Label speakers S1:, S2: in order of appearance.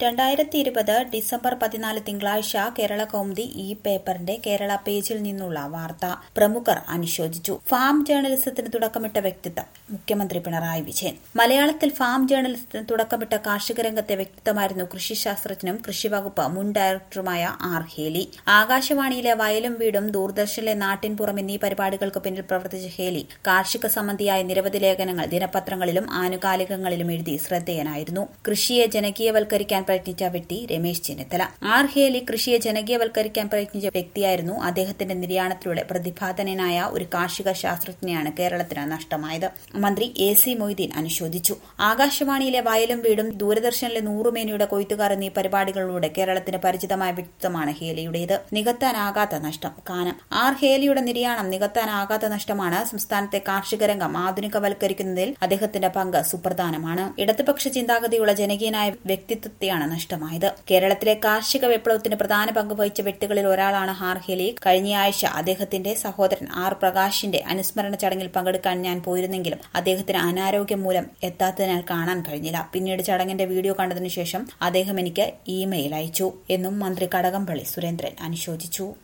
S1: രണ്ടായിരത്തി ഇരുപത് ഡിസംബർ പതിനാല് തിങ്കളാഴ്ച കേരള കൗമുദി ഈ പേപ്പറിന്റെ കേരള പേജിൽ നിന്നുള്ള വാർത്ത പ്രമുഖർ അനുശോചിച്ചു ഫാം ജേർണലിസത്തിന് തുടക്കമിട്ട വ്യക്തിത്വം മുഖ്യമന്ത്രി പിണറായി വിജയൻ മലയാളത്തിൽ ഫാം ജേർണലിസത്തിന് തുടക്കമിട്ട കാർഷിക രംഗത്തെ വ്യക്തിത്വമായിരുന്നു കൃഷിശാസ്ത്രജ്ഞനും കൃഷിവകുപ്പ് മുൻ ഡയറക്ടറുമായ ആർ ഹേലി ആകാശവാണിയിലെ വയലും വീടും ദൂരദർശനിലെ നാട്ടിൻപുറം എന്നീ പരിപാടികൾക്ക് പിന്നിൽ പ്രവർത്തിച്ച ഹേലി കാർഷിക സംബന്ധിയായ നിരവധി ലേഖനങ്ങൾ ദിനപത്രങ്ങളിലും ആനുകാലികങ്ങളിലും എഴുതി ശ്രദ്ധേയനായിരുന്നു കൃഷിയെ ജനകീയവൽക്കരിക്കാൻ പ്രയത്നിച്ച വ്യക്തി രമേശ് ചെന്നിത്തല ആർ ഹേലി കൃഷിയെ ജനകീയവൽക്കരിക്കാൻ പ്രയത്നിച്ച വ്യക്തിയായിരുന്നു അദ്ദേഹത്തിന്റെ നിര്യാണത്തിലൂടെ പ്രതിഭാധനനായ ഒരു കാർഷിക ശാസ്ത്രജ്ഞനെയാണ് കേരളത്തിന് നഷ്ടമായത് മന്ത്രി എ സി മൊയ്തീൻ അനുശോചിച്ചു ആകാശവാണിയിലെ വയലും വീടും ദൂരദർശനിലെ നൂറുമേനിയുടെ കൊയ്ത്തുകാർ എന്നീ പരിപാടികളിലൂടെ കേരളത്തിന് പരിചിതമായ വ്യക്തിത്വമാണ് ഹേലിയുടേത് നികത്താനാകാത്ത നഷ്ടം കാനം ആർ ഹേലിയുടെ നിര്യാണം നികത്താനാകാത്ത നഷ്ടമാണ് സംസ്ഥാനത്തെ കാർഷിക രംഗം ആധുനികവൽക്കരിക്കുന്നതിൽ അദ്ദേഹത്തിന്റെ പങ്ക് സുപ്രധാനമാണ് ഇടതുപക്ഷ ചിന്താഗതിയുള്ള ജനകീയനായ വ്യക്തിത്വത്തെയാണ് നഷ്ടമായത് കേരളത്തിലെ കാർഷിക വിപ്ലവത്തിന് പ്രധാന പങ്ക് വഹിച്ച വ്യക്തികളിൽ ഒരാളാണ് ആർ ഹേലി കഴിഞ്ഞയാഴ്ച അദ്ദേഹത്തിന്റെ സഹോദരൻ ആർ പ്രകാശിന്റെ അനുസ്മരണ ചടങ്ങിൽ പങ്കെടുക്കാൻ ഞാൻ പോയിരുന്നെങ്കിലും അദ്ദേഹത്തിന് അനാരോഗ്യം മൂലം എത്താത്തതിനാൽ കാണാൻ കഴിഞ്ഞില്ല പിന്നീട് ചടങ്ങിന്റെ വീഡിയോ കണ്ടതിനു ശേഷം അദ്ദേഹം എനിക്ക് ഇമെയിൽ അയച്ചു എന്നും മന്ത്രി കടകംപള്ളി സുരേന്ദ്രൻ അനുശോചിച്ചു